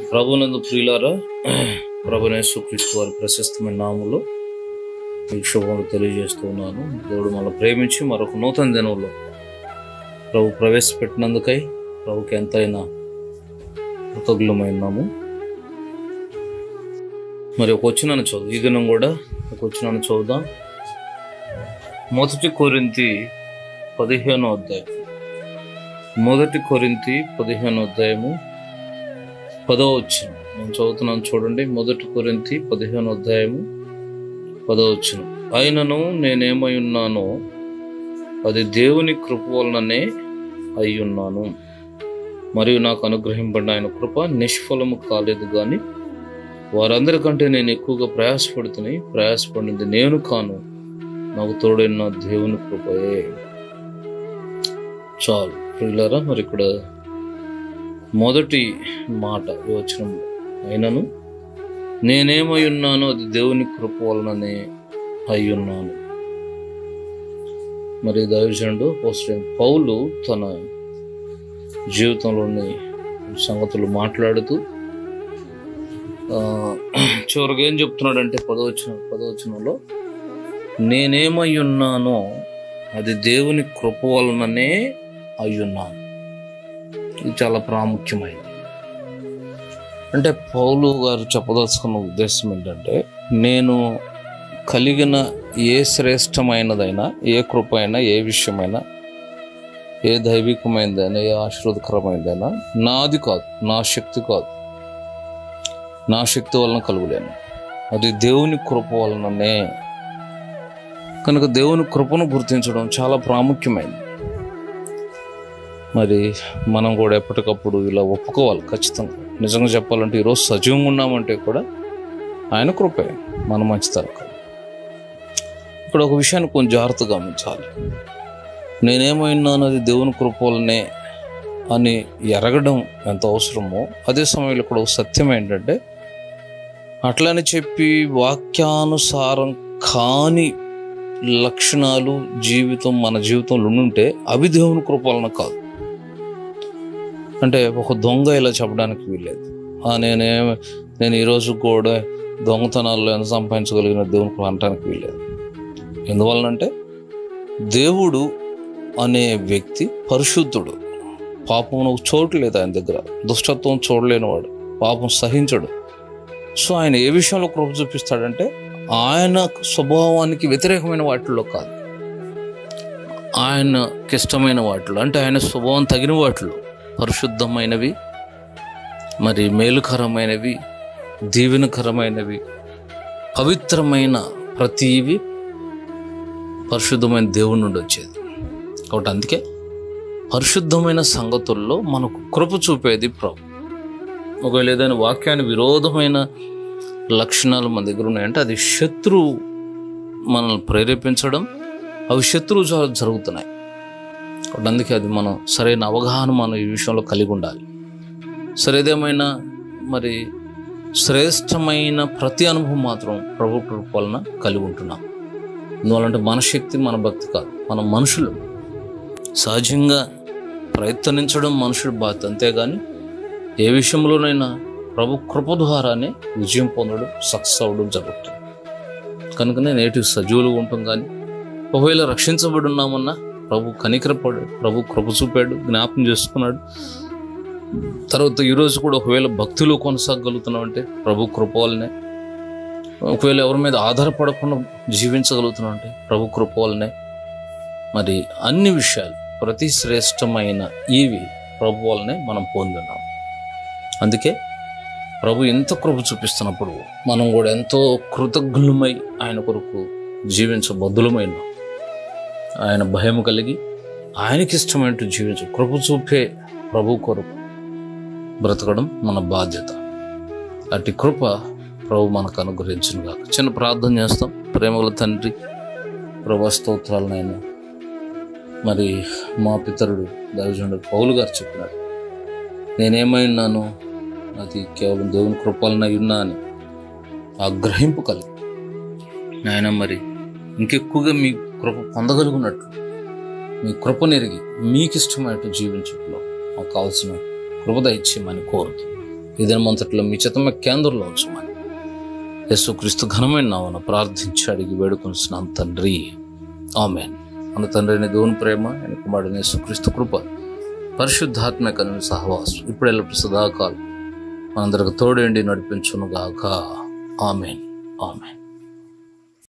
ప్రభునందు ప్రియులారా ప్రభునేశ్వ క్రీస్తు వారి ప్రశస్తమైన నామంలో మీకు శుభములు తెలియజేస్తూ ఉన్నాను దేవుడు మన ప్రేమించి మరొక నూతన దినంలో ప్రభు ప్రవేశపెట్టినందుకై ప్రభుకి ఎంతైనా కృతజ్ఞమైనాము మరి ఒక వచ్చినాను చదువు ఈ దినం కూడా ఒక వచ్చినాను చదువుదాం మొదటి కొరింతి పదిహేనో అధ్యాయం మొదటి కొరింతి పదిహేనో అధ్యాయము పదో వచ్చిన నేను చదువుతున్నాను చూడండి మొదటి కొరింతి పదిహేనో అధ్యాయము పదో వచ్చిన అయినను నేనేమై ఉన్నానో అది దేవుని కృప వలననే అయి ఉన్నాను మరియు నాకు అనుగ్రహింపడిన ఆయన కృప నిష్ఫలము కాలేదు కానీ వారందరికంటే నేను ఎక్కువగా ప్రయాసపడుతుని ప్రయాసపడినది నేను కాను నాకు తోడైన దేవుని కృపయే చాలు ప్రియులారా మరి ఇక్కడ మొదటి మాట ఈ వచనంలో అయినను నేనేమై ఉన్నానో అది దేవుని కృప వలననే అయి ఉన్నాను మరి దైవజనుడు పోస్టర్ పౌలు తన జీవితంలోని సంగతులు మాట్లాడుతూ ఆ, చివరికి ఏం చెప్తున్నాడంటే పదవచన పదవచనంలో నేనేమై ఉన్నానో అది దేవుని కృప వలననే అయ్యున్నాను ఇది చాలా ప్రాముఖ్యమైనది అంటే పౌలు గారు చెప్పదలుచుకున్న ఉద్దేశం ఏంటంటే నేను కలిగిన ఏ శ్రేష్టమైనదైనా ఏ కృప అయినా ఏ విషయమైనా ఏ దైవికమైనదైనా ఏ ఆశీర్వదకరమైనదైనా నాది కాదు నా శక్తి కాదు నా శక్తి వలన కలుగులేను అది దేవుని కృప వలననే కనుక దేవుని కృపను గుర్తించడం చాలా ప్రాముఖ్యమైనది మరి మనం కూడా ఎప్పటికప్పుడు ఇలా ఒప్పుకోవాలి ఖచ్చితంగా నిజంగా చెప్పాలంటే ఈరోజు సజీవంగా ఉన్నామంటే కూడా ఆయన కృపే మన మంచితనం కాదు ఇక్కడ ఒక విషయాన్ని కొంచెం జాగ్రత్తగా గమనించాలి నేనేమైనాను అది దేవుని కృప వల్లనే అని ఎరగడం ఎంత అవసరమో అదే సమయంలో ఇక్కడ ఒక సత్యం ఏంటంటే అట్లని చెప్పి వాక్యానుసారం కాని లక్షణాలు జీవితం మన జీవితంలో ఉండుంటే అవి దేవుని కృప వలన కాదు అంటే ఒక దొంగ ఇలా చెప్పడానికి వీల్లేదు ఆ, నేనే నేను ఈరోజు కూడా దొంగతనాల్లో ఎంత సంపాదించగలిగిన దేవుని కృప అనడానికి వీల్లేదు ఎందువలనంటే దేవుడు అనే వ్యక్తి పరిశుద్ధుడు పాపం చోటు లేదు ఆయన దగ్గర దుష్టత్వం చూడలేనివాడు పాపం సహించడు సో ఆయన ఏ విషయంలో కృప చూపిస్తాడంటే ఆయన స్వభావానికి వ్యతిరేకమైన వాటిల్లో కాదు ఆయనకి ఇష్టమైన వాటిలో అంటే ఆయన స్వభావం తగిన వాటిలో పరిశుద్ధమైనవి మరి మేలుకరమైనవి దీవెనకరమైనవి పవిత్రమైన ప్రతివి పరిశుద్ధమైన దేవుడి నుండి వచ్చేది కాబట్టి అందుకే పరిశుద్ధమైన సంగతుల్లో మనకు కృప చూపేది ప్రభు ఒకవేళ ఏదైనా వాక్యాన్ని విరోధమైన లక్షణాలు మన దగ్గర ఉన్నాయంటే అది శత్రువు మనల్ని ప్రేరేపించడం అవి శత్రువు ద్వారా జరుగుతున్నాయి కాబట్టి అందుకే అది మనం సరైన అవగాహన మనం ఈ విషయంలో కలిగి ఉండాలి సరేదేమైనా మరి శ్రేష్టమైన ప్రతి అనుభవం మాత్రం ప్రభు కృప వలన కలిగి ఉంటున్నాం ఎందువల్లంటే మన శక్తి మన భక్తి కాదు మన మనుషులు సహజంగా ప్రయత్నించడం మనుషుడు బాధ్యత అంతేగాని ఏ విషయంలోనైనా ప్రభు కృప ద్వారానే విజయం పొందడం సక్సెస్ అవ్వడం జరుగుతుంది కనుకనే నేటి సజీవులుగా ఉంటాం కానీ ఒకవేళ రక్షించబడి ఉన్నామన్నా ప్రభు కనికరపడాడు ప్రభు కృప చూపాడు జ్ఞాపం చేసుకున్నాడు తర్వాత ఈరోజు కూడా ఒకవేళ భక్తిలో కొనసాగలుగుతున్నామంటే ప్రభు కృప వల్లనే ఒకవేళ ఎవరి మీద ఆధారపడకుండా జీవించగలుగుతున్నామంటే ప్రభు కృప వల్లనే మరి అన్ని విషయాలు ప్రతి శ్రేష్టమైన ఇవి ప్రభు వల్లనే మనం పొందున్నాం అందుకే ప్రభు ఎంత కృప చూపిస్తున్నప్పుడు మనం కూడా ఎంతో కృతజ్ఞులమై ఆయన కొరకు జీవించబద్దులమైన ఆయన భయం కలిగి ఆయనకి ఇష్టమైనట్టు జీవించు కృప చూపే ప్రభు కొరకు బ్రతకడం మన బాధ్యత అట్టి కృప ప్రభు మనకు అనుగ్రహించిన కాక చిన్న ప్రార్థన చేస్తాం ప్రేమగల తండ్రి ప్రభా స్తోత్రాలు నేను మరి మా పితరుడు దైవజనుడు పౌలు గారు చెప్పినాడు నేనేమైనాను అది కేవలం దేవుని కృపలన ఉన్నా అని ఆ గ్రహింపు కలిగి ఆయన మరి ఇంకెక్కువగా మీ కృప పొందగలుగున్నట్లు మీ కృపనెరిగి మీకు ఇష్టమైనట్టు జీవించట్లో మాకు కావాల్సిన కృపద ఇచ్చేయమని కోరుతూ ఈ దినమంతట్లో మీ చిత్తమ కేంద్రంలో ఉంచమని యేసుక్రీస్తు ఘనమైన నామన ప్రార్థించి అడిగి వేడుకొనిస్తున్నాం తండ్రి ఆమెన్ మన తండ్రి అయిన దేవుని ప్రేమ ఆయన కుమారుడైన యేసుక్రీస్తు కృప పరిశుద్ధాత్మక సహవాసం ఇప్పుడెల్లప్పుడు సదాకాలం మనందరికి తోడేండి నడిపించునుగాక ఆమెన్ ఆమెన్